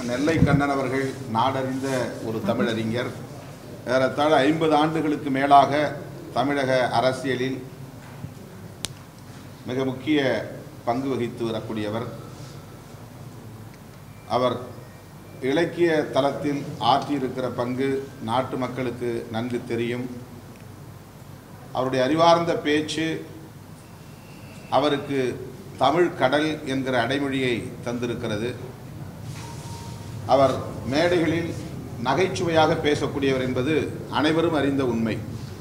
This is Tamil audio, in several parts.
நெல்லை கண்ணன் அவர்கள் நாடறிந்த ஒரு தமிழறிஞர் ஏறத்தாழ ஐம்பது ஆண்டுகளுக்கு மேலாக தமிழக அரசியலில் மிக முக்கிய பங்கு வகித்து வரக்கூடியவர் அவர் இலக்கிய தளத்தில் ஆற்றியிருக்கிற பங்கு நாட்டு மக்களுக்கு நன்கு தெரியும் அவருடைய அறிவார்ந்த பேச்சு அவருக்கு தமிழ் கடல் என்கிற அடைமொழியை தந்திருக்கிறது அவர் மேடைகளில் நகைச்சுவையாக பேசக்கூடியவர் என்பது அனைவரும் அறிந்த உண்மை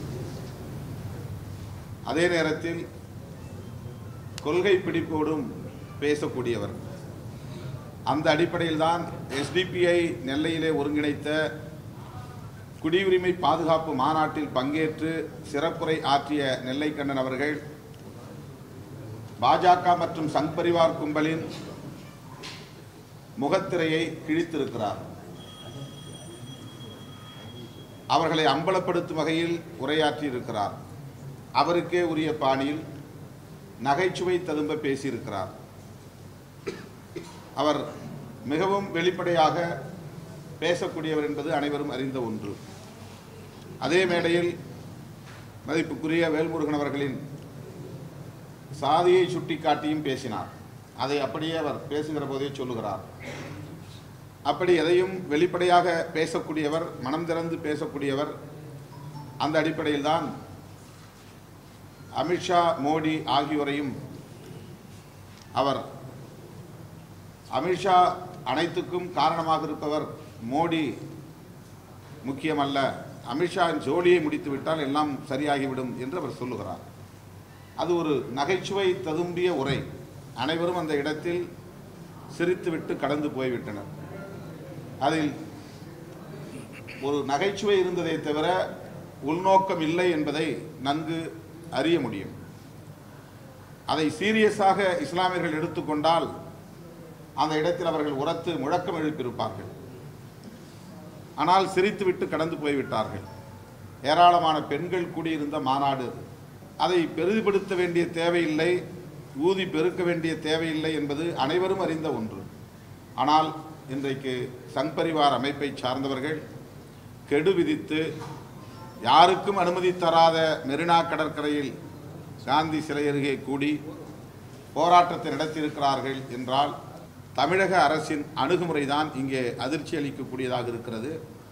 அதே நேரத்தில் கொள்கை பிடிப்போடும் பேசக்கூடியவர் அந்த அடிப்படையில் தான் எஸ்டிபிஐ நெல்லையிலே ஒருங்கிணைத்த குடியுரிமை பாதுகாப்பு மாநாட்டில் பங்கேற்று சிறப்புரை ஆற்றிய நெல்லைக்கண்ணன் அவர்கள் பாஜக மற்றும் சங் பரிவார் கும்பலின் முகத்திரையை கிழித்திருக்கிறார் அவர்களை அம்பலப்படுத்தும் வகையில் உரையாற்றியிருக்கிறார் அவருக்கே உரிய பாணியில் நகைச்சுவை ததும்ப பேசியிருக்கிறார் அவர் மிகவும் வெளிப்படையாக பேசக்கூடியவர் என்பது அனைவரும் அறிந்த ஒன்று அதே மேடையில் மதிப்புக்குரிய வேல்முருகன் அவர்களின் சாதியை சுட்டிக்காட்டியும் பேசினார் அதை அப்படியே அவர் பேசுகிற போதே சொல்லுகிறார் அப்படி எதையும் வெளிப்படையாக பேசக்கூடியவர் மனம் திறந்து பேசக்கூடியவர் அந்த அடிப்படையில் தான் அமித்ஷா மோடி ஆகியோரையும் அவர் அமித்ஷா அனைத்துக்கும் காரணமாக இருப்பவர் மோடி முக்கியமல்ல அமித்ஷாவின் ஜோலியை முடித்துவிட்டால் எல்லாம் சரியாகிவிடும் என்று அவர் சொல்லுகிறார் அது ஒரு நகைச்சுவை ததும்பிய உரை அனைவரும் அந்த இடத்தில் சிரித்துவிட்டு கடந்து போய்விட்டனர் அதில் ஒரு நகைச்சுவை இருந்ததை தவிர உள்நோக்கம் இல்லை என்பதை நன்கு அறிய முடியும் அதை சீரியஸாக இஸ்லாமியர்கள் எடுத்துக்கொண்டால் அந்த இடத்தில் அவர்கள் உரத்து முழக்கம் எழுப்பியிருப்பார்கள் ஆனால் சிரித்துவிட்டு கடந்து போய்விட்டார்கள் ஏராளமான பெண்கள் கூடியிருந்த மாநாடு அதை பெரிதுபடுத்த வேண்டிய தேவையில்லை ஊதி பெருக்க வேண்டிய தேவையில்லை என்பது அனைவரும் அறிந்த ஒன்று ஆனால் இன்றைக்கு சங் பரிவார் அமைப்பை சார்ந்தவர்கள் கெடு விதித்து யாருக்கும் அனுமதி தராத மெரினா கடற்கரையில் காந்தி சிலை அருகே கூடி போராட்டத்தை நடத்தியிருக்கிறார்கள் என்றால் தமிழக அரசின் அணுகுமுறைதான் இங்கே அதிர்ச்சி அளிக்கக்கூடியதாக இருக்கிறது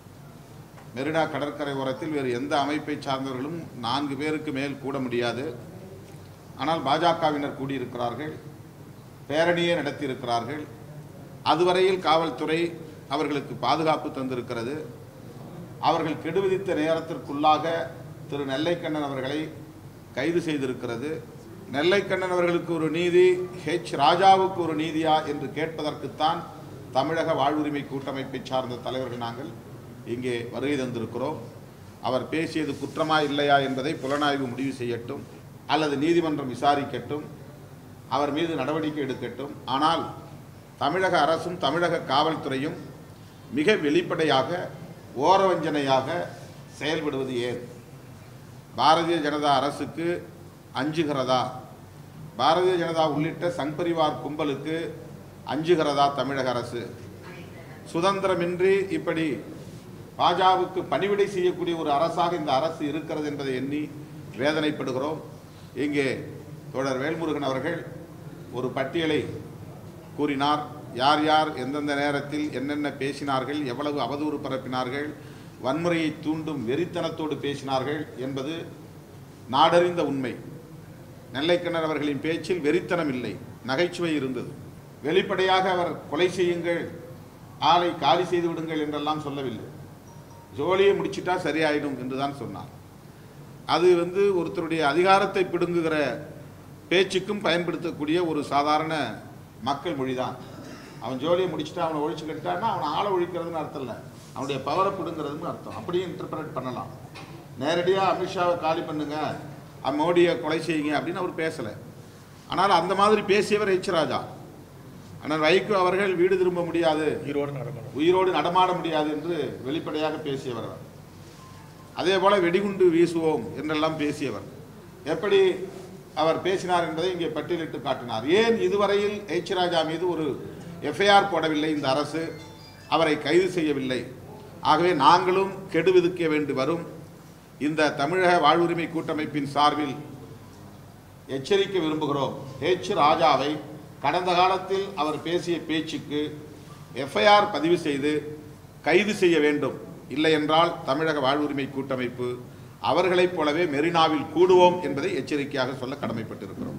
மெரினா கடற்கரை ஓரத்தில் வேறு எந்த அமைப்பை சார்ந்தவர்களும் நான்கு பேருக்கு மேல் கூட முடியாது ஆனால் பாஜகவினர் கூடியிருக்கிறார்கள் பேரணியே நடத்தியிருக்கிறார்கள் அதுவரையில் காவல்துறை அவர்களுக்கு பாதுகாப்பு தந்திருக்கிறது அவர்கள் கெடு விதித்த நேரத்திற்குள்ளாக திரு நெல்லைக்கண்ணன் அவர்களை கைது செய்திருக்கிறது நெல்லைக்கண்ணன் அவர்களுக்கு ஒரு நீதி ஹெச் ராஜாவுக்கு ஒரு நீதியா என்று கேட்பதற்குத்தான் தமிழக வாழ்வுரிமை கூட்டமைப்பை சார்ந்த தலைவர்கள் நாங்கள் இங்கே வருகை தந்திருக்கிறோம் அவர் பேசியது குற்றமா இல்லையா என்பதை புலனாய்வு முடிவு செய்யட்டும் அல்லது நீதிமன்றம் விசாரிக்கட்டும் அவர் மீது நடவடிக்கை எடுக்கட்டும் ஆனால் தமிழக அரசும் தமிழக காவல்துறையும் மிக வெளிப்படையாக ஓரவஞ்சனையாக செயல்படுவது ஏன் பாரதிய ஜனதா அரசுக்கு அஞ்சுகிறதா பாரதிய ஜனதா உள்ளிட்ட சங் பரிவார் கும்பலுக்கு அஞ்சுகிறதா தமிழக அரசு சுதந்திரமின்றி இப்படி பாஜகவுக்கு பணிவிடை செய்யக்கூடிய ஒரு அரசாக இந்த அரசு இருக்கிறது என்பதை எண்ணி வேதனைப்படுகிறோம் இங்கே தோழர் வேல்முருகன் அவர்கள் ஒரு பட்டியலை கூறினார் யார் யார் எந்தெந்த நேரத்தில் என்னென்ன பேசினார்கள் எவ்வளவு அவதூறு பரப்பினார்கள் வன்முறையை தூண்டும் வெறித்தனத்தோடு பேசினார்கள் என்பது நாடறிந்த உண்மை நெல்லைக்கண்ணர் அவர்களின் பேச்சில் வெறித்தனம் இல்லை நகைச்சுவை இருந்தது வெளிப்படையாக அவர் கொலை செய்யுங்கள் ஆளை காலி செய்து விடுங்கள் என்றெல்லாம் சொல்லவில்லை ஜோலியை முடிச்சிட்டா சரியாயிடும் என்று தான் சொன்னார் அது வந்து ஒருத்தருடைய அதிகாரத்தை பிடுங்குகிற பேச்சுக்கும் பயன்படுத்தக்கூடிய ஒரு சாதாரண மக்கள் மொழிதான் அவன் ஜோலியை முடிச்சுட்டு அவனை ஒழிச்சு கட்டான்னா அவனை ஆளை ஒழிக்கிறதுன்னு அர்த்தம் இல்லை அவனுடைய பவரை பிடுங்கிறதுன்னு அர்த்தம் அப்படியும் இன்டர்பிரேட் பண்ணலாம் நேரடியாக அமித்ஷாவை காலி பண்ணுங்க அஹ் மோடியை கொலை செய்யுங்க அப்படின்னு அவர் பேசலை ஆனால் அந்த மாதிரி பேசியவர் எச் ராஜா ஆனால் வைகோ அவர்கள் வீடு திரும்ப முடியாது ஈரோடு நடக்கணும் உயிரோடு நடமாட முடியாது என்று வெளிப்படையாக பேசியவர் அவர் அதே போல வெடிகுண்டு வீசுவோம் என்றெல்லாம் பேசியவர் எப்படி அவர் பேசினார் என்பதை இங்கே பட்டியலிட்டு காட்டினார் ஏன் இதுவரையில் எச் ராஜா மீது ஒரு எஃப்ஐஆர் போடவில்லை இந்த அரசு அவரை கைது செய்யவில்லை ஆகவே நாங்களும் கெடு விதிக்க வேண்டி வரும் இந்த தமிழக வாழ்வுரிமை கூட்டமைப்பின் சார்பில் எச்சரிக்க விரும்புகிறோம் ஹெச் ராஜாவை கடந்த காலத்தில் அவர் பேசிய பேச்சுக்கு எஃப்ஐஆர் பதிவு செய்து கைது செய்ய வேண்டும் இல்லை என்றால் தமிழக வாழ்வுரிமை கூட்டமைப்பு அவர்களைப் போலவே மெரினாவில் கூடுவோம் என்பதை எச்சரிக்கையாக சொல்ல கடமைப்பட்டிருக்கிறோம்